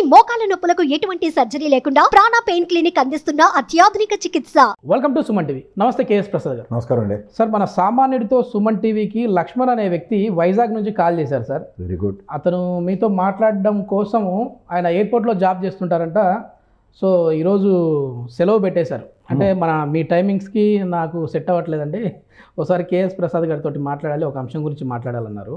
మోకాల నొప్పులకు ఎటువంటి సర్జరీ లేకుండా ప్రాణ పెయిన్ క్లినిక్ అందిస్తున్న అత్యాధునిక చికిత్స వెల్కమ్ టు సుమన్ టీవీ నమస్తే కేఎస్ ప్రసాద్ గారు నమస్కారం అండి సార్ మన సామాన్యుడితో సుమన్ టీవీకి లక్ష్మణ్ అనే వ్యక్తి వైజాగ్ నుంచి కాల్ చేశారు సార్ వెరీ గుడ్ అతను మీతో మాట్లాడడం కోసము ఆయన ఎయిర్పోర్ట్లో జాబ్ చేస్తుంటారంట సో ఈరోజు సెలవు పెట్టేశారు అంటే మన మీ టైమింగ్స్కి నాకు సెట్ అవ్వట్లేదండి ఒకసారి కేఎస్ ప్రసాద్ గారితో మాట్లాడాలి ఒక అంశం గురించి మాట్లాడాలన్నారు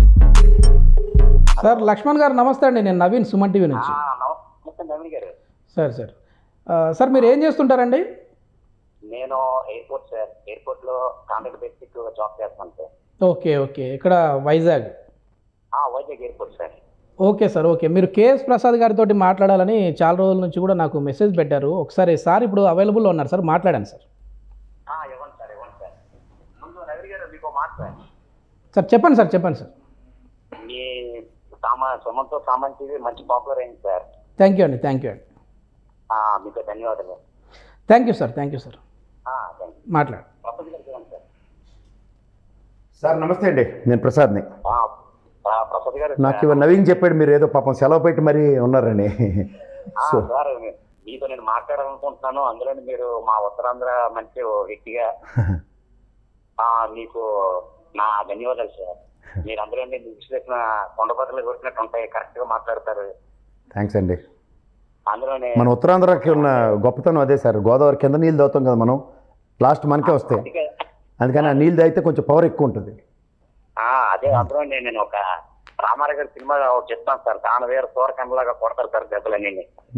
సార్ లక్ష్మణ్ గారు నమస్తే అండి నేను నవీన్ సుమన్ టీవీ నుంచి నమస్తే నవీన్ గారు సార్ సార్ ఆ, సార్ మీరు ఏం చేస్తుంటారండి నేను ఎయిర్పోర్ట్ సార్ ఎయిర్పోర్ట్ లో కాంట్రాక్ట్ బేసిక్ జాబ్ చేస్తాను సార్ ఓకే ఓకే ఇక్కడ వైజాగ్ ఆ, Vizag airport sir okay sir okay మీరు కేఎస్ ప్రసాద్ గారితో మాట్లాడాలని చాలా రోజుల నుంచి కూడా నాకు మెసేజ్ పెట్టారు ఒకసారి సార్ ఇప్పుడు అవైలబుల్లో ఉన్నారు సార్ మాట్లాడాను సార్ ఆ, ఇవ్వండి సార్ ఇవ్వండి సార్ ముందు నవీన్ గారు మీకు మాట సార్ సార్ చెప్పండి సార్ చెప్పండి సార్ మీ సామా సుమంతో సామాన్ టీవీ మంచి పాపులర్ అయింది సార్ థ్యాంక్ యూ అండి థ్యాంక్ యూ అండి ఆ, మీకు ధన్యవాదాలు thank you sir thank you sir thank you మాట్లాడు ప్రొఫెసర్ గారు ఇవ్వండి సార్ సార్ నమస్తే అండి నేను ప్రసాద్ని ఆ, ఆ, ప్రొఫెసర్ గారు నాకు ఇవాళ నవీన్ చెప్పాడు మీరు ఏదో పాపం సెలవు పెట్టి మరీ ఉన్నారని ఆ, సో సార్ మీతో నేను మాట్లాడాలనుకుంటున్నాను అందులో మీరు మా ఉత్తరాంధ్ర మంచి వ్యక్తిగా ఆ, మీకు నా ధన్యవాదాలు సార్ మీరు అందులో మీ విశ్లేషణ కొండపత్రలు కొట్టినట్టు ఉంటాయి కరెక్ట్ గా మాట్లాడతారు థ్యాంక్స్ అండి అందులోనే మన ఉత్తరాంధ్రకి ఉన్న గొప్పతనం అదే సార్ గోదావరి కింద నీళ్ళు తాగుతాం కదా మనం లాస్ట్ మనకే వస్తాయి అందుకే అందుకని ఆ నీళ్ళు తాగితే కొంచెం పవర్ ఎక్కువ ఉంటుంది ఆ, అదే అందులో నేను ఒక రామారావు గారి సినిమా ఒకటి చెప్తాను సార్ తాను వేరు సూరకంలాగా కొడతారు సార్ దెబ్బలన్నీ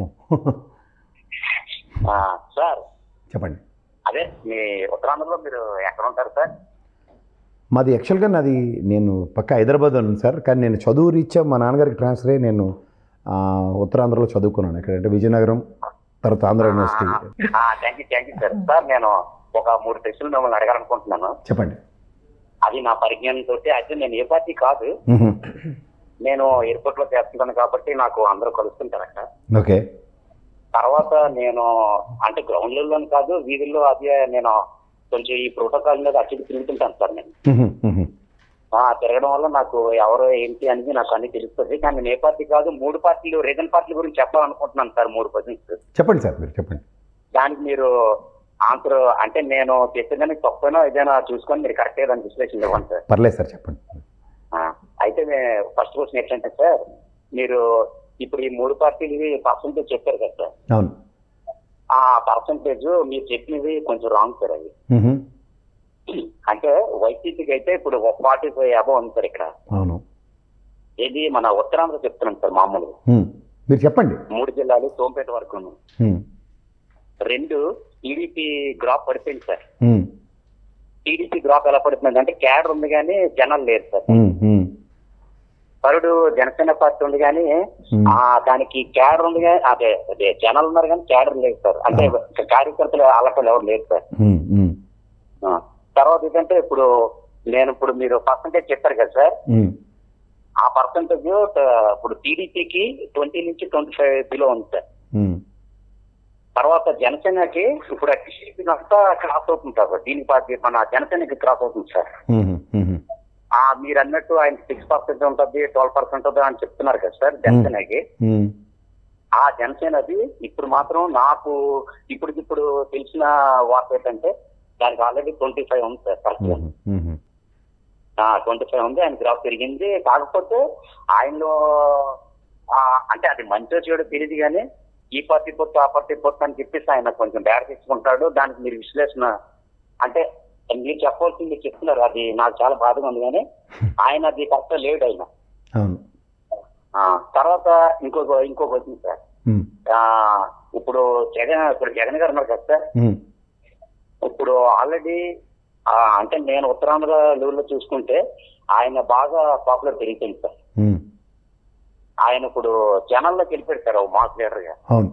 ఆ, సార్ చెప్పండి అదే మీ ఉత్తరాంధ్రలో మీరు ఎక్కడ ఉంటారు సార్ మాది యాక్చువల్గా నాది నేను పక్క హైదరాబాద్ ఉన్నాను సార్ కానీ నేను చదువు రీత్యా మా నాన్నగారికి ట్రాన్స్ఫర్ అయ్యి నేను ఆ, ఉత్తరాంధ్రలో చదువుకున్నాను ఎక్కడంటే విజయనగరం తర్వాత Andhra university thank you thank you sir sir నేను ఒక మూడు ప్రశ్నలు మిమ్మల్ని అడగాలనుకుంటున్నాను చెప్పండి అది నా పరిజ్ఞానం తోటి అయితే నేను ఏ పార్టీ కాదు మ్హూ. నేను ఎయిర్పోర్ట్ లో చేస్తున్నాను కాబట్టి నాకు అందరూ కలుస్తుంటారు అక్కడ ఓకే తర్వాత నేను అంటే గ్రౌండ్ లెవెల్లో కాదు వీధుల్లో అది నేను కొంచెం ఈ ప్రోటోకాల్ మీద అచ్చి తిరుగుతుంటాను సార్ నేను మ్హూ, మ్హూ. ఆ తిరగడం వల్ల నాకు ఎవరు ఏంటి అనేది నాకు అన్ని తెలుస్తుంది కానీ నేను ఏ పార్టీ కాదు మూడు పార్టీలు రీజన్ పార్టీల గురించి చెప్పాలనుకుంటున్నాను సార్ మూడు క్వశ్చన్స్ చెప్పండి సార్ మీరు చెప్పండి దానికి మీరు ఆన్సర్ అంటే నేను చెప్పేదానికి తప్పైనా ఏదైనా చూసుకొని మీరు కరెక్ట్ దాన్ని విశ్లేషణ ఇవ్వండి సార్ పర్లేదు సార్ చెప్పండి ఆ, అయితే ఫస్ట్ క్వశ్చన్ ఏంటంటే సార్ మీరు ఇప్పుడు ఈ మూడు పార్టీలు పర్సంటేజ్ చెప్పారు కదా సార్ అవును ఆ పర్సంటేజ్ మీరు చెప్పినవి కొంచెం రాంగ్ సార్ అవి మ్హూ. అంటే వైసీపీకి అయితే ఇప్పుడు ఫార్టీ ఫైవ్ అబవ్ ఉంది సార్ ఇక్కడ అవును ఇది మన ఉత్తరాంధ్ర చెప్తున్నాం సార్ మామూలుగా మ్మ్. మీరు చెప్పండి మూడు జిల్లాలు సోంపేట వరకు మ్మ్. రెండు టీడీపీ గ్రాఫ్ పడిపోయింది సార్ మ్మ్. టీడీపీ గ్రాఫ్ ఎలా పడుతుంది అంటే క్యాడర్ ఉంది కానీ జనం లేదు సార్ మ్మ్. మ్మ్. పరుడు జనసేన పార్టీ ఉంది కానీ మ్మ్. ఆ దానికి క్యాడర్ ఉంది కానీ అదే అదే జనాలు ఉన్నారు కానీ క్యాడర్ లేదు సార్ అంటే కార్యకర్తలు అలకలు ఎవరు లేదు సార్ మ్మ్. మ్మ్. ఆ. తర్వాత ఏంటంటే ఇప్పుడు నేను ఇప్పుడు మీరు పర్సంటేజ్ చెప్పారు కదా సార్ మ్మ్. ఆ పర్సంటేజ్ ఇప్పుడు టీడీపీకి ట్వంటీ నుంచి ట్వంటీ ఫైవ్ బిలో ఉంది సార్ మ్మ్. తర్వాత జనసేనకి ఇప్పుడు టీడీపీ అంతా క్రాస్ అవుతుంది సార్ దీనికి పార్టీ మన జనసేనకి క్రాస్ అవుతుంది సార్ మ్మ్. మ్మ్. ఆ మీరు అన్నట్టు ఆయన సిక్స్ పర్సెంట్ ఉంటుంది ట్వెల్వ్ పర్సెంట్ ఉంటుంది అని చెప్తున్నారు కదా సార్ జనసేనకి మ్మ్. ఆ జనసేనది ఇప్పుడు మాత్రం నాకు ఇప్పటికిప్పుడు తెలిసిన వార్త ఏంటంటే దానికి ఆల్రెడీ ట్వంటీ ఫైవ్ ఉంది సార్ పర్సెంట్ మ్మ్. మ్మ్. ట్వంటీ ఫైవ్ ఉంది ఆయన గ్రాఫ్ పెరిగింది కాకపోతే ఆయనలో ఆ, అంటే అది మంచో చెడు తెలియదు కానీ ఈ పార్టీ పొత్తు ఆ పార్టీ పొత్తు అని చెప్పేసి ఆయన కొంచెం బ్యాడ్ తీసుకుంటాడు దానికి మీరు విశ్లేషణ అంటే మీరు చెప్పాల్సింది మీరు చెప్తున్నారు అది నాకు చాలా బాధగా ఉంది కానీ ఆయన అది కరెక్ట్ లేడు ఆయన అవును ఆ, తర్వాత ఇంకొక ఇంకో క్వశ్చన్ సార్ మ్మ్. ఆ, ఇప్పుడు జగన్ ఇప్పుడు జగన్ గారు ఉన్నారు కదా సార్ మ్మ్. ఇప్పుడు ఆల్రెడీ అంటే నేను ఉత్తరాంధ్ర లెవెల్లో చూసుకుంటే ఆయన బాగా పాపులర్ పెరిగిపోయింది సార్ మ్మ్. ఆయన ఇప్పుడు జనాల్లోకి వెళ్ళిపెడతారు మాస్ లీడర్ గా అవును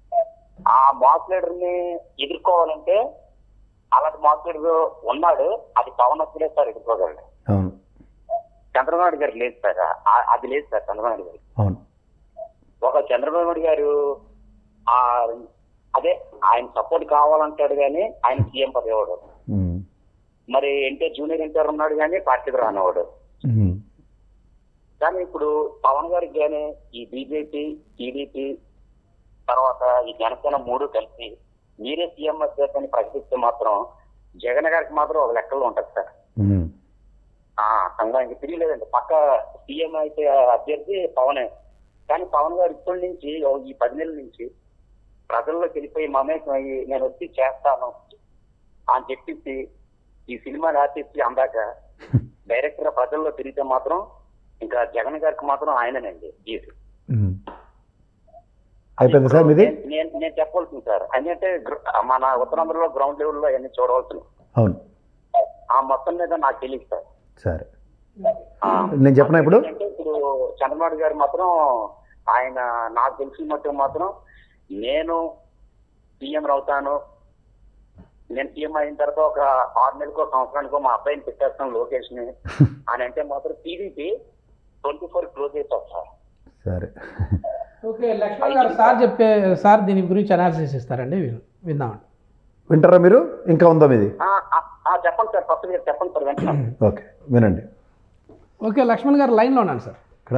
ఆ మాస్ లీడర్ ని ఎదుర్కోవాలంటే అలాంటి మాస్ లీడర్ ఉన్నాడు అది పవన్ అసలే సార్ ఎదుర్కోగలడు అవును చంద్రబాబు నాయుడు గారు లేదు సార్ ఆ- అది లేదు సార్ చంద్రబాబు నాయుడు గారు అవును ఒక చంద్రబాబు నాయుడు గారు ఆ అదే ఆయన సపోర్ట్ కావాలంటాడు కానీ ఆయన సీఎం పదవి ఇవ్వడు మ్మ్. మరి ఎన్టీఆర్ జూనియర్ ఎన్టీఆర్ ఉన్నాడు కానీ పార్టీకి రానివాడు మ్మ్. కానీ ఇప్పుడు పవన్ గారికి కానీ ఈ బీజేపీ టీడీపీ తర్వాత ఈ జనసేన మూడు కలిసి మీరే సీఎం అభ్యర్థిని ప్రకటిస్తే మాత్రం జగన్ గారికి మాత్రం ఒక లెక్కలో ఉంటుంది సార్ ఉమ్. ఆ సంఘం ఇంక తిరిగిలేదండి పక్క సీఎం అయితే అభ్యర్థి పవనే కానీ పవన్ గారు ఇప్పటి నుంచి ఓ ఈ పది నెలల నుంచి ప్రజల్లోకి వెళ్ళిపోయి మమేకం అయ్యి నేను వచ్చి చేస్తాను అని చెప్పేసి ఈ సినిమాని ఆర్టిస్ట్ అందాక డైరెక్ట్ గా ప్రజల్లో తిరిగితే మాత్రం ఇంకా జగన్ గారికి మాత్రం ఆయననండి ఈజీ ఉమ్. అయిపోయింది సార్ మీది నేను- నేను నేను చెప్పవలసింది సార్ అంటే మన ఉత్తరాంధ్రలో గ్రౌండ్ లెవెల్లో అన్ని చూడవలసింది అవును ఆ మొత్తం మీద నాకు తెలియదు సార్ సరే ఆ, నేను చెప్పనా ఇప్పుడు అంటే ఇప్పుడు చంద్రబాబు గారు మాత్రం ఆయన నాకు తెలిసిన మట్టుకు మాత్రం నేను సీఎం అవుతాను నేను సీఎం అయిన తర్వాత ఒక ఆరు నెలలకో సంవత్సరానికో మా అబ్బాయిని పెట్టేస్తాను లోకేష్ ని అని అంటే మాత్రం టీడీపీ ట్వంటీ ఫోర్ క్లోజ్ అవుతాం సార్ సరే ఓకే లక్ష్మణ్ గారు సార్ చెప్పే సార్ దీని గురించి అనాలిసిస్ ఇస్తారండి విన్- విందామండి వింటారా మీరు ఇంకా ఉందా మీది ఆ, ఆ, ఆ, చెప్పండి సార్ ఫస్ట్ మీరు చెప్పండి సార్ వెంటనే ఓకే వినండి ఓకే లక్ష్మణ్ గారు లైన్లో ఉన్నాను సార్ ఇక్కడ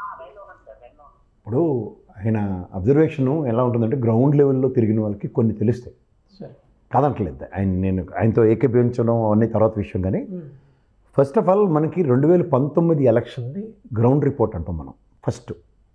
ఇప్పుడు ఆయన అబ్జర్వేషను ఎలా ఉంటుందంటే గ్రౌండ్ లెవెల్లో తిరిగిన వాళ్ళకి కొన్ని తెలుస్తాయి సరే కాదనట్లేదు ఆయన నేను ఆయనతో ఏకీభవించడం అవన్నీ తర్వాత విషయం కానీ ఫస్ట్ ఆఫ్ ఆల్ మనకి రెండు వేల పంతొమ్మిది ఎలక్షన్ని గ్రౌండ్ రిపోర్ట్ అంటాం మనం ఫస్ట్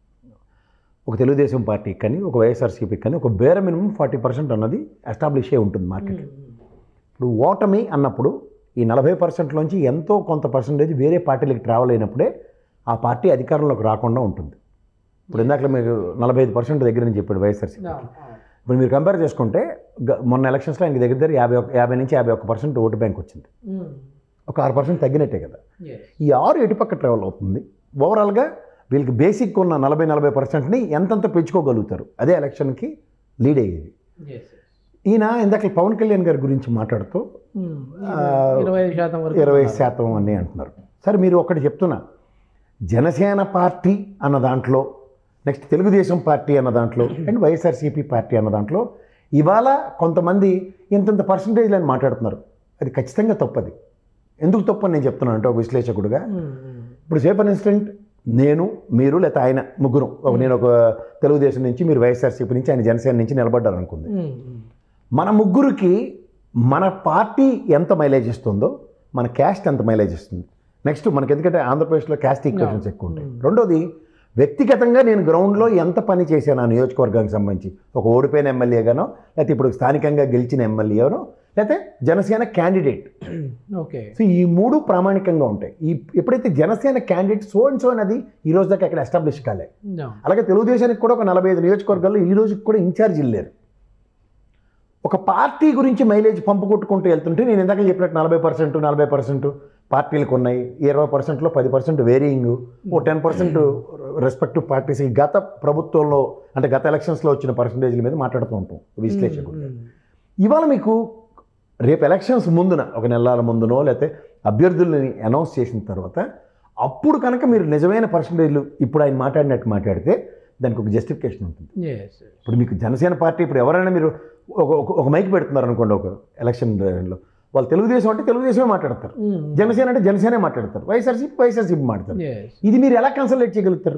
ఒక తెలుగుదేశం పార్టీ కానీ ఒక వైఎస్ఆర్సీపీ కానీ ఒక బేర మినిమం ఫార్టీ పర్సెంట్ అన్నది ఎస్టాబ్లిష్ అయి ఉంటుంది మార్కెట్ ఇప్పుడు ఓటమి అన్నప్పుడు ఈ నలభై పర్సెంట్లోంచి ఎంతో కొంత పర్సెంటేజ్ వేరే పార్టీలకు ట్రావెల్ అయినప్పుడే ఆ పార్టీ అధికారంలోకి రాకుండా ఉంటుంది ఇప్పుడు ఇందాక మీకు నలభై ఐదు పర్సెంట్ దగ్గర నుంచి చెప్పాడు వైఎస్ఆర్సీపీ ఇప్పుడు మీరు కంపేర్ చేసుకుంటే గ- మొన్న ఎలక్షన్స్లో ఆయనకి దగ్గర దగ్గర యాభై ఒక యాభై నుంచి యాభై ఒక్క పర్సెంట్ ఓటు బ్యాంక్ వచ్చింది ఒక ఆరు పర్సెంట్ తగ్గినట్టే కదా ఈ ఆరు ఎటుపక్క ట్రావెల్ అవుతుంది ఓవరాల్గా వీళ్ళకి బేసిక్ ఉన్న నలభై నలభై పర్సెంట్ని ఎంతెంత పెంచుకోగలుగుతారు అదే ఎలక్షన్కి లీడ్ అయ్యేది ఈయన ఇందాక పవన్ కళ్యాణ్ గారి గురించి మాట్లాడుతూ ఇరవై ఐదు శాతం వరకు ఇరవై శాతం అని అంటున్నారు సరే మీరు ఒకటి చెప్తున్నా జనసేన పార్టీ అన్న దాంట్లో నెక్స్ట్ తెలుగుదేశం పార్టీ అన్న దాంట్లో అండ్ వైఎస్ఆర్సీపీ పార్టీ అన్న దాంట్లో ఇవాళ కొంతమంది ఇంతంత పర్సంటేజ్లు అని మాట్లాడుతున్నారు అది ఖచ్చితంగా తప్పది ఎందుకు తప్పు అని నేను చెప్తున్నాను అంటే ఒక విశ్లేషకుడుగా ఇప్పుడు సే ఫర్ ఇన్స్టెంట్ నేను మీరు లేకపోతే ఆయన ముగ్గురు ఒక నేను ఒక తెలుగుదేశం నుంచి మీరు వైఎస్ఆర్సీపీ నుంచి ఆయన జనసేన నుంచి నిలబడ్డారు అనుకుంది మన ముగ్గురికి మన పార్టీ ఎంత మైలేజ్ ఇస్తుందో మన క్యాస్ట్ ఎంత మైలేజ్ ఇస్తుంది నెక్స్ట్ మనకి ఎందుకంటే ఆంధ్రప్రదేశ్లో క్యాస్ట్ ఈక్వేషన్స్ ఎక్కువ ఉంటాయి రెండోది వ్యక్తిగతంగా నేను గ్రౌండ్లో ఎంత పని చేశాను ఆ నియోజకవర్గానికి సంబంధించి ఒక ఓడిపోయిన ఎమ్మెల్యేగానో లేకపోతే ఇప్పుడు స్థానికంగా గెలిచిన ఎమ్మెల్యేనో లేకపోతే జనసేన క్యాండిడేట్ ఓకే సో ఈ మూడు ప్రామాణికంగా ఉంటాయి ఈ ఎప్పుడైతే Janasena candidate so and so అనేది ఈ రోజు దాకా అక్కడ ఎస్టాబ్లిష్ కాలే అలాగే తెలుగుదేశానికి కూడా ఒక నలభై ఐదు నియోజకవర్గాల్లో ఈ రోజుకి కూడా ఇన్ఛార్జీలు లేరు ఒక పార్టీ గురించి మైలేజ్ పంపు కొట్టుకుంటూ వెళ్తుంటే నేను ఇందాక చెప్పినట్టు నలభై పర్సెంట్ నలభై పర్సెంట్ పార్టీలకు ఉన్నాయి ఇరవై పర్సెంట్లో పది పర్సెంట్ వేరియింగ్ ఓ టెన్ పర్సెంట్ రెస్పెక్టివ్ పార్టీస్ గత ప్రభుత్వంలో అంటే గత ఎలక్షన్స్లో వచ్చిన పర్సంటేజ్ల మీద మాట్లాడుతూ ఉంటాం విశ్లేషకుడు ఇవాళ మీకు రేపు ఎలక్షన్స్ ముందున ఒక నెలల ముందునో లేకపోతే అభ్యర్థులని అనౌన్స్ చేసిన తర్వాత అప్పుడు కనుక మీరు నిజమైన పర్సంటేజ్లు ఇప్పుడు ఆయన మాట్లాడినట్టు మాట్లాడితే దానికి ఒక జస్టిఫికేషన్ ఉంటుంది ఇప్పుడు మీకు జనసేన పార్టీ ఇప్పుడు ఎవరైనా మీరు ఒక ఒక- ఒక మైక్ పెడుతున్నారు అనుకోండి ఒక ఎలక్షన్ లో వాళ్ళు తెలుగుదేశం అంటే తెలుగుదేశమే మాట్లాడతారు జనసేన అంటే జనసేనే మాట్లాడతారు వైఎస్ఆర్సీపీ వైఎస్ఆర్సీపీ మాట్లాడతారు ఇది మీరు ఎలా కన్సల్టేట్ చేయగలుగుతారు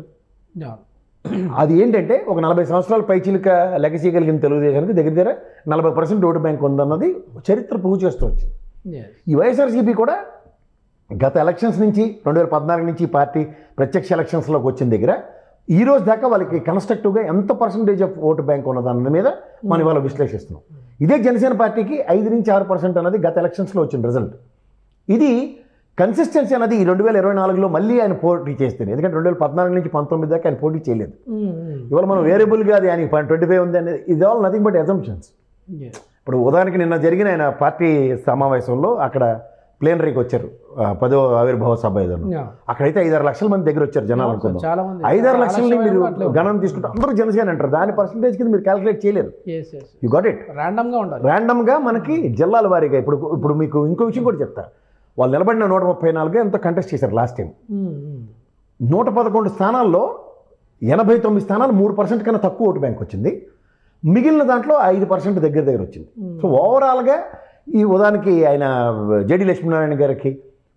అది ఏంటంటే ఒక నలభై సంవత్సరాల పైచిలుక లెగసీ కలిగిన తెలుగుదేశానికి దగ్గర దగ్గర నలభై పర్సెంట్ ఓటు బ్యాంక్ ఉందన్నది చరిత్ర ప్రూవ్ చేస్తూ వచ్చింది ఈ వైఎస్ఆర్సీపీ కూడా గత ఎలక్షన్స్ నుంచి రెండు వేల పద్నాలుగు నుంచి ఈ పార్టీ ప్రత్యక్ష ఎలక్షన్స్లోకి వచ్చిన దగ్గర ఈ రోజు దాకా వాళ్ళకి కన్స్ట్రక్టివ్గా ఎంత పర్సంటేజ్ ఆఫ్ ఓటు బ్యాంక్ ఉన్నదాని మీద మనం ఇవాళ విశ్లేషిస్తున్నాం ఇదే జనసేన పార్టీకి ఐదు నుంచి ఆరు పర్సెంట్ అన్నది గత ఎలక్షన్స్లో వచ్చిన రిజల్ట్ ఇది కన్సిస్టెన్సీ అనేది ఈ రెండు వేల ఇరవై నాలుగులో మళ్ళీ ఆయన పోటీ చేస్తుంది ఎందుకంటే రెండు వేల పద్నాలుగు నుంచి పంతొమ్మిది దాకా ఆయన పోటీ చేయలేదు ఇవాళ మనం వేరియబుల్గా అది ఆయనకి ట్వంటీ ఫైవ్ ఉంది అనేది ఇది ఆల్ నథింగ్ బట్ ఎజంప్షన్స్ ఇప్పుడు ఉదాహరణకి నిన్న జరిగిన ఆయన పార్టీ సమావేశంలో అక్కడ ప్లేనరీకి వచ్చారు ఆ, పదో ఆవిర్భావ సభ ఏదన్నా అక్కడైతే ఐదారు లక్షల మంది దగ్గర వచ్చారు జనాలు అనుకుందాం చాలా మంది ఐదారు లక్షలని మీరు అట్లే గణన తీసుకుంటే అందరూ జనసేన అంటారు దాని పర్సంటేజ్ కింద మీరు క్యాలిక్యులేట్ చేయలేరు యూ గాట్ ఇట్ ర్యాండమ్ గా ఉండాలి ర్యాండమ్గా మనకి జిల్లాల వారీగా ఇప్పుడు ఇప్పుడు మీకు ఇంకో విషయం కూడా చెప్తా వాళ్ళు నిలబడిన నూట ముప్పై నాలుగు ఎంతో కంటెస్ట్ చేశారు లాస్ట్ టైం నూట పదకొండు స్థానాల్లో ఎనభై తొమ్మిది స్థానాలు మూడు పర్సెంట్ కన్నా తక్కువ ఓటు బ్యాంక్ వచ్చింది మిగిలిన దాంట్లో ఐదు పర్సెంట్ దగ్గర దగ్గర వచ్చింది సో ఓవరాల్గా ఈ ఉదాహరణకి ఆయన జేడి లక్ష్మీనారాయణ గారికి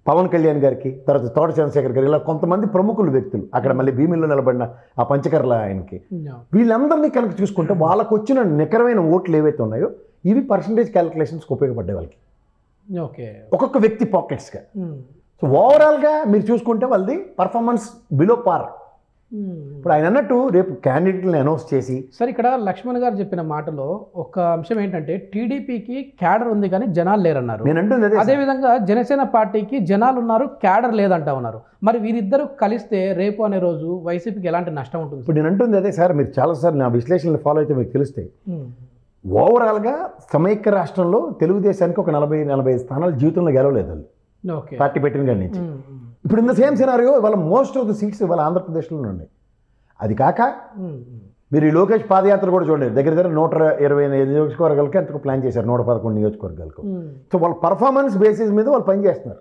పవన్ కళ్యాణ్ గారికి తర్వాత తోట చంద్రశేఖర్ గారు ఇలా కొంతమంది ప్రముఖులు వ్యక్తులు అక్కడ మళ్ళీ భీమిలో నిలబడిన ఆ పంచకర్ల ఆయనకి వీళ్ళందరినీ కనుక చూసుకుంటే వాళ్ళకు వచ్చిన నికరమైన ఓట్లు ఏవైతే ఉన్నాయో ఇవి పర్సంటేజ్ క్యాలిక్యులేషన్స్కి ఉపయోగపడ్డాయి వాళ్ళకి ఓకే ఒక్కొక్క వ్యక్తి పాకెట్స్గా సో ఓవరాల్గా మీరు చూసుకుంటే వాళ్ళది పర్ఫార్మెన్స్ బిలో పార్ ఇప్పుడు ఆయన అన్నట్టు రేపు క్యాండిడేట్ని అనౌన్స్ చేసి సార్ ఇక్కడ లక్ష్మణ్ గారు చెప్పిన మాటలో ఒక అంశం ఏంటంటే టీడీపీకి క్యాడర్ ఉంది కానీ జనాలు లేరన్నారు నేను అంటుంది అదే అదే విధంగా జనసేన పార్టీకి జనాలు ఉన్నారు క్యాడర్ లేదంటా ఉన్నారు మరి వీరిద్దరూ కలిస్తే రేపు అనే రోజు వైసీపీకి ఎలాంటి నష్టం ఉంటుంది ఇప్పుడు నేను అంటుంది అదే సార్ మీరు చాలాసార్లు నా విశ్లేషణలు ఫాలో అయితే మీకు తెలుస్తాయి ఓవరాల్గా సమైక్య రాష్ట్రంలో తెలుగుదేశానికి ఒక నలభై నలభై ఐదు స్థానాలు జీవితంలో గెలవలేదు వాళ్ళు ఓకే పార్టీ పెట్టిన కాడి నుంచి ఇప్పుడు ఇన్ ద సేమ్ సినారియో ఇవాళ మోస్ట్ ఆఫ్ ద సీట్స్ ఇవాళ ఆంధ్రప్రదేశ్లోనే ఉన్నాయి అది కాక మీరు ఈ లోకేష్ పాదయాత్ర కూడా చూడండి దగ్గర దగ్గర నూట ఇరవై ఎనిమిది నియోజకవర్గాలకి ఎంతకు ప్లాన్ చేశారు నూట పదకొండు నియోజకవర్గాలకు సో వాళ్ళ పర్ఫార్మెన్స్ బేసిస్ మీద వాళ్ళు పనిచేస్తున్నారు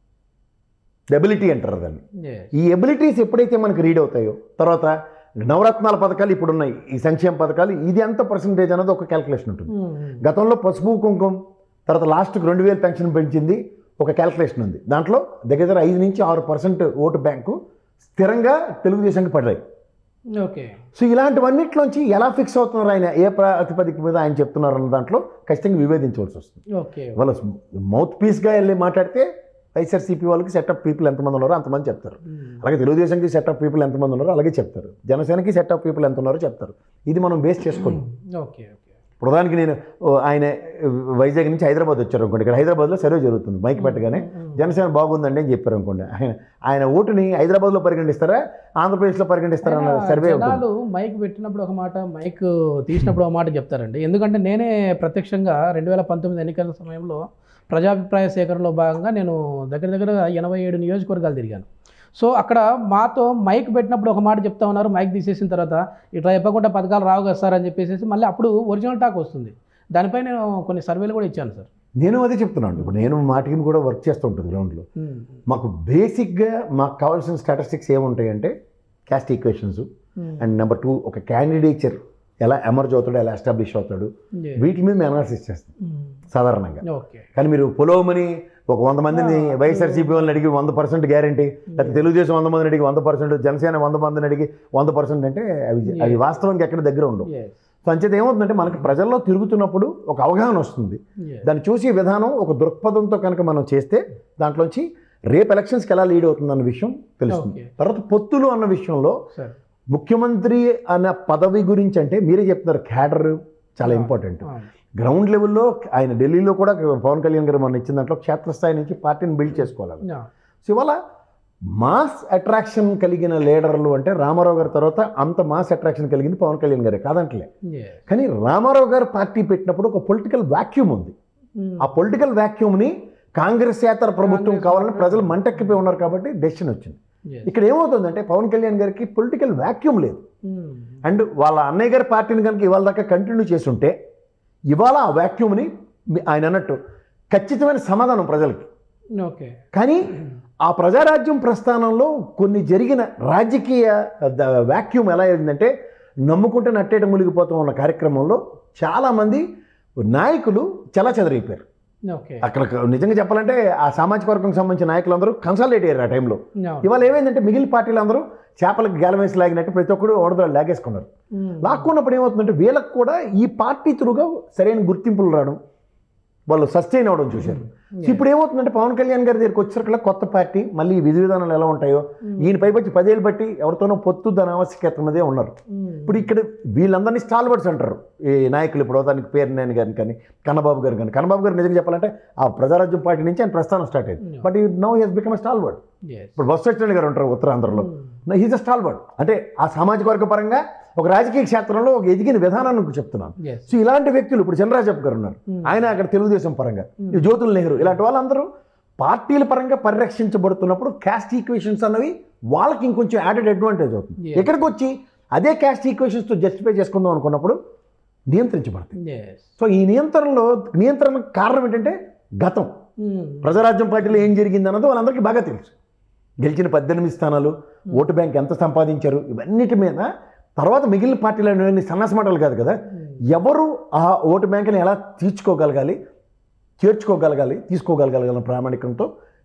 ఎబిలిటీ అంటారు దాన్ని ఈ ఎబిలిటీస్ ఎప్పుడైతే మనకు రీడ్ అవుతాయో తర్వాత నవరత్నాల పథకాలు ఇప్పుడు ఉన్నాయి ఈ సంక్షేమ పథకాలు ఇది ఎంత పర్సంటేజ్ అన్నది ఒక క్యాల్కులేషన్ ఉంటుంది గతంలో పసుపు కుంకుమ తర్వాత లాస్ట్కి రెండు వేలు పెన్షన్ పెంచింది ఒక క్యాల్కులేషన్ ఉంది దాంట్లో దగ్గర దగ్గర ఐదు నుంచి ఆరు పర్సెంట్ ఓటు బ్యాంకు స్థిరంగా తెలుగుదేశానికి పడ్డాయి ఓకే సో ఇలాంటివన్నిట్లోంచి ఎలా ఫిక్స్ అవుతున్నారు ఆయన ఏ ప్రాతిపదిక మీద ఆయన చెప్తున్నారు అన్న దాంట్లో ఖచ్చితంగా వివేదించవలసి వస్తుంది ఓకే వాళ్ళ మౌత్ పీస్గా వెళ్ళి మాట్లాడితే వైఎస్ఆర్సీపీ వాళ్ళకి సెటప్ పీపుల్ ఎంతమంది ఉన్నారో అంతమంది చెప్తారు అలాగే తెలుగుదేశంకి సెటప్ పీపుల్ ఎంతమంది ఉన్నారో అలాగే చెప్తారు జనసేనకి సెటప్ పీపుల్ ఎంత ఉన్నారో చెప్తారు ఇది మనం బేస్ చేసుకోండి ఓకే ఓకే ప్రధానికి నేను ఓ, ఆయన వైజాగ్ నుంచి హైదరాబాద్ వచ్చారు అనుకోండి ఇక్కడ హైదరాబాద్లో సర్వే జరుగుతుంది మైక్ పెట్టగానే జనసేన బాగుందండి అని చెప్పారు అనుకోండి ఆయన ఆయన ఓటుని హైదరాబాద్లో పరిగణిస్తారా ఆంధ్రప్రదేశ్లో పరిగణిస్తారా అన్న సర్వే ఉంటుంది జనాలు మైక్ పెట్టినప్పుడు ఒక మాట మైక్ తీసినప్పుడు ఒక మాట చెప్తారండి ఎందుకంటే నేనే ప్రత్యక్షంగా రెండు వేల పంతొమ్మిది ఎన్నికల సమయంలో ప్రజాభిప్రాయ సేకరణలో భాగంగా నేను దగ్గర దగ్గర ఎనభై ఏడు నియోజకవర్గాలు తిరిగాను సో అక్కడ మాతో మైక్ పెట్టినప్పుడు ఒక మాట చెప్తా ఉన్నారు మైక్ తీసేసిన తర్వాత ఇట్లా చెప్పకుండా పథకాలు రావు కదా సార్ అని చెప్పేసి మళ్ళీ అప్పుడు ఒరిజినల్ టాక్ వస్తుంది దానిపై నేను కొన్ని సర్వేలు కూడా ఇచ్చాను సార్ నేను అదే చెప్తున్నాను ఇప్పుడు నేను మా టీం కూడా వర్క్ చేస్తూ ఉంటుంది గ్రౌండ్లో మాకు బేసిక్గా మాకు కావాల్సిన స్టాటిస్టిక్స్ ఏముంటాయంటే caste equations and number two ఒక క్యాండిడేచర్ ఎలా ఎమర్జ్ అవుతాడు ఎలా ఎస్టాబ్లిష్ అవుతాడు వీటి మీద మేము అనాలిసిస్ చేస్తాం సాధారణంగా ఓకే కానీ మీరు పొలవమని ఒక వంద మందిని వైఎస్ఆర్సీపీ వాళ్ళని అడిగి వంద పర్సెంట్ గ్యారంటీ లేకపోతే తెలుగుదేశం వంద మందిని అడిగి వంద పర్సెంట్ జనసేన వంద మందిని అడిగి వంద పర్సెంట్ అంటే అవి అవి వాస్తవానికి ఎక్కడ దగ్గర ఉండవు సో అంచేత ఏమవుతుందంటే మనకి ప్రజల్లో తిరుగుతున్నప్పుడు ఒక అవగాహన వస్తుంది దాన్ని చూసే విధానం ఒక దృక్పథంతో కనుక మనం చేస్తే దాంట్లోంచి రేపు ఎలక్షన్స్కి ఎలా లీడ్ అవుతుంది అన్న విషయం తెలుస్తుంది Okay. తర్వాత పొత్తులు అన్న విషయంలో సార్ ముఖ్యమంత్రి అన్న పదవి గురించి అంటే మీరే చెప్తున్నారు క్యాడర్ చాలా ఇంపార్టెంట్ గ్రౌండ్ లెవెల్లో ఆయన ఢిల్లీలో కూడా పవన్ కళ్యాణ్ గారు మన ఇచ్చిన దాంట్లో క్షేత్రస్థాయి నుంచి పార్టీని బిల్డ్ చేసుకోవాలి సో ఇవాళ మాస్ అట్రాక్షన్ కలిగిన లీడర్లు అంటే రామారావు గారి తర్వాత అంత మాస్ అట్రాక్షన్ కలిగింది పవన్ కళ్యాణ్ గారే కాదంటలే కానీ రామారావు గారు పార్టీ పెట్టినప్పుడు ఒక పొలిటికల్ వాక్యూమ్ ఉంది ఆ పొలిటికల్ వాక్యూమ్ని కాంగ్రెస్ ఏతర ప్రభుత్వం కావాలని ప్రజలు మంటెక్కిపోయి ఉన్నారు కాబట్టి డెసిషన్ వచ్చింది ఇక్కడ ఏమవుతుందంటే పవన్ కళ్యాణ్ గారికి పొలిటికల్ వాక్యూమ్ లేదు అండ్ వాళ్ళ అన్నయ్య గారి పార్టీని కనుక ఇవాళ దాకా కంటిన్యూ చేస్తుంటే ఇవాళ ఆ వాక్యూమ్ని మీ- ఆయన అన్నట్టు ఖచ్చితమైన సమాధానం ప్రజలకి ఓకే కానీ ఆ ప్రజారాజ్యం ప్రస్థానంలో కొన్ని జరిగిన రాజకీయ ద- వాక్యూమ్ ఎలా అయిందంటే నమ్ముకుంటే నట్టేట మునిగిపోతాం ఉన్న కార్యక్రమంలో చాలామంది నాయకులు చలా చెదరైపోయారు ఓకే అక్కడ నిజంగా చెప్పాలంటే ఆ సామాజిక వర్గం సంబంధించిన నాయకులందరూ కన్సల్టేట్ అయ్యారు ఆ టైంలో ఇవాళ ఏమైందంటే మిగిలిన పార్టీలు అందరూ చేపలకు గేలమేసి లాగినట్టు ప్రతి ఒక్కరు ఓడదాడు లాగేసుకున్నారు లాక్కున్నప్పుడు ఏమవుతుందంటే వీళ్ళకి కూడా ఈ పార్టీ త్రూగా సరైన గుర్తింపులు రావడం వాళ్ళు సస్టైన్ అవ్వడం చూశారు సో ఇప్పుడు ఏమవుతుందంటే పవన్ కళ్యాణ్ గారి దగ్గరికి వచ్చేసరికి కొత్త పార్టీ మళ్ళీ ఈ విధి విధానాలు ఎలా ఉంటాయో ఈయన పైపచ్చి పదేళ్ళు బట్టి ఎవరితోనో పొత్తు దాని ఆవశ్యకత మీదే ఉన్నారు ఇప్పుడు ఇక్కడ వీళ్ళందరినీ స్టాల్వర్డ్స్ అంటారు ఈ నాయకులు ఇప్పుడు దానికి పేరు నేను గారిని కానీ కన్నబాబు గారు కానీ కన్నబాబు గారు నిజంగా చెప్పాలంటే ఆ ప్రజారాజ్యం పార్టీ నుంచి ఆయన ప్రస్థానం స్టార్ట్ అయింది బట్ ఈ నౌ హెస్ బికమ్ స్టాల్వర్డ్ ఇప్పుడు బొత్స సత్యనారాయణ గారు ఉంటారు ఉత్తరాంధ్రలో హీజ్ అ స్టాల్వర్డ్ అంటే ఆ సామాజిక వర్గ పరంగా ఒక రాజకీయ క్షేత్రంలో ఒక ఎదిగిన విధానాన్ని చెప్తున్నాను సో ఇలాంటి వ్యక్తులు ఇప్పుడు చంద్రరాజప్ప గారు ఉన్నారు ఆయన అక్కడ తెలుగుదేశం పరంగా ఈ జ్యోతుల్ నెహ్రూ ఇలాంటి వాళ్ళందరూ పార్టీల పరంగా పరిరక్షించబడుతున్నప్పుడు క్యాస్ట్ ఈక్వేషన్స్ అన్నవి వాళ్ళకి ఇంకొంచెం యాడెడ్ అడ్వాంటేజ్ అవుతుంది Yes. ఎక్కడికి వచ్చి అదే క్యాస్ట్ ఈక్వేషన్స్తో జస్టిఫై చేసుకుందాం అనుకున్నప్పుడు నియంత్రించబడతాయి సో ఈ నియంత్రణలో నియంత్రణ కారణం ఏంటంటే గతం ప్రజారాజ్యం పార్టీలో ఏం జరిగింది అన్నది వాళ్ళందరికీ బాగా తెలుసు గెలిచిన పద్దెనిమిది స్థానాలు ఓటు బ్యాంక్ ఎంత సంపాదించారు ఇవన్నిటి మీద తర్వాత మిగిలిన పార్టీలు అనేవి సన్నాసమాటలు కాదు కదా ఎవరు ఆ ఓటు బ్యాంకుని ఎలా తీర్చుకోగలగాలి చేర్చుకోగలగాలి తీసుకోగలగాలి ప్రామాణికంతో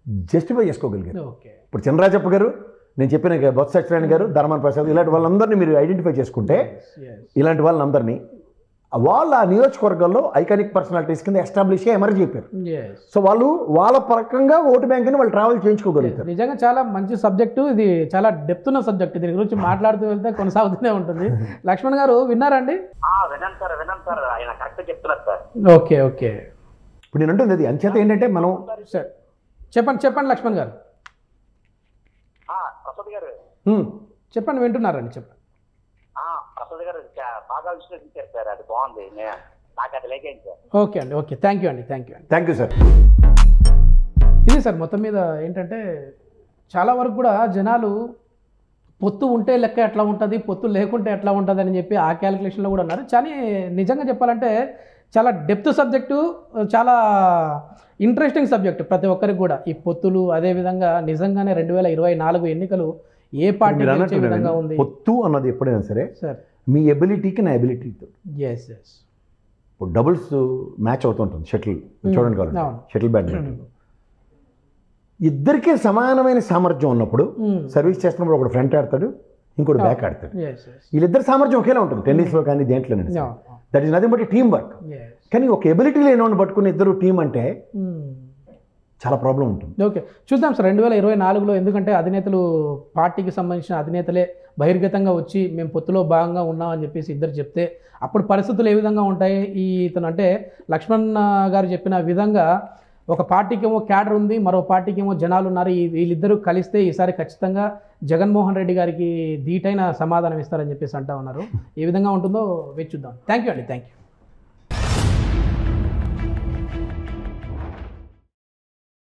జస్టిఫై చేసుకోగలిగారు ఓకే ఇప్పుడు చినరాజప్ప గారు నేను చెప్పిన ఇక బొత్స సత్యనారాయణ గారు ధర్మాన ప్రసాద్ ఇలాంటి వాళ్ళందరినీ మీరు ఐడెంటిఫై చేసుకుంటే ఇలాంటి వాళ్ళందరినీ వాళ్ళు ఆ నియోజకవర్గాల్లో ఐకానిక్ పర్సనాలిటీస్ కింద ఎస్టాబ్లిష్ ఎమర్జ్ చెప్పారు సో వాళ్ళు వాళ్ళ పరకంగా ఓటు బ్యాంక్ని వాళ్ళు ట్రావెల్ చేయించుకోగలుగుతారు నిజంగా చాలా మంచి సబ్జెక్టు ఇది చాలా డెప్త్ ఉన్న సబ్జెక్ట్ దీని గురించి మాట్లాడుతూ వెళ్తే కొనసాగుతూనే ఉంటుంది లక్ష్మణ్ గారు విన్నారండి ఆ, వినండి సార్ వినండి సార్ ఆయన కరెక్ట్ చెప్తున్నారు సార్ ఓకే ఓకే ఇప్పుడు నేను అంటుంది అది అంచేత ఏంటంటే మనం సరే చెప్పండి చెప్పండి లక్ష్మణ్ గారు ఆ, ప్రసాద్ గారు హ్మ్, చెప్పండి వింటున్నారండి చెప్పండి ఆ, ప్రసాద్ గారు చా- బాగా విశ్లేషించారు సార్ అది బాగుంది నే- నాకు అది లేకేంటి సార్ ఓకే అండి ఓకే థ్యాంక్ యూ అండి థ్యాంక్ యూ అండి థ్యాంక్ యూ సార్ ఇది సార్ మొత్తం మీద ఏంటంటే చాలా వరకు కూడా జనాలు పొత్తు ఉంటే లెక్క ఎట్లా ఉంటుంది పొత్తు లేకుంటే ఎట్లా ఉంటుంది అని చెప్పి ఆ క్యాలిక్యులేషన్లో కూడా ఉన్నారు కానీ నిజంగా చెప్పాలంటే చాలా డెప్త్ సబ్జెక్టు చాలా ఇంట్రెస్టింగ్ సబ్జెక్ట్ ప్రతి ఒక్కరికి కూడా ఈ పొత్తులు అదేవిధంగా నిజంగానే రెండు వేల ఇరవై నాలుగు ఎన్నికలు ఏ పార్టీ మీరు గెలిచే విధంగా అన్నట్టు ఉంది పొత్తు అన్నది ఎప్పుడైనా సరే సార్ మీ ఎబిలిటీకి నా ఎబిలిటీతో ఎస్ ఎస్ ఇప్పుడు డబుల్స్ మ్యాచ్ అవుతుంటుంది షటిల్ చూడండి కావాలి అవును. షటిల్ బ్యాడ్మింటన్ ఇద్దరికీ సమానమైన సామర్థ్యం ఉన్నప్పుడు సర్వీస్ చేస్తున్నప్పుడు ఒకడు ఫ్రంట్ ఆడతాడు ఇంకోటి బ్యాక్ ఆడతాడు ఎస్ ఎస్ వీళ్ళిద్దరి సామర్థ్యం ఒకేలా ఉంటుంది టెన్నిస్లో కానీ దేంట్లో that is nothing but team work కానీ ఒక ఎబిలిటీ లేనివాడిని పట్టుకుని ఇద్దరు టీం అంటే చాలా ప్రాబ్లం ఉంటుంది ఓకే చూద్దాం సార్ రెండు వేల ఇరవై నాలుగులో ఎందుకంటే అధినేతలు పార్టీకి సంబంధించిన అధినేతలే బహిర్గతంగా వచ్చి మేము పొత్తులో భాగంగా ఉన్నామని చెప్పేసి ఇద్దరు చెప్తే అప్పుడు పరిస్థితులు ఏ విధంగా ఉంటాయి ఈ ఇతను అంటే లక్ష్మణ్ గారు చెప్పిన విధంగా ఒక పార్టీకేమో క్యాడర్ ఉంది మరో పార్టీకేమో జనాలు ఉన్నారు ఈ వీళ్ళిద్దరూ కలిస్తే ఈసారి ఖచ్చితంగా జగన్మోహన్ రెడ్డి గారికి ధీటైన సమాధానం ఇస్తారని చెప్పేసి అంటా ఉన్నారు ఏ విధంగా ఉంటుందో వేచి చూద్దాం థ్యాంక్ యూ అండి థ్యాంక్ యూ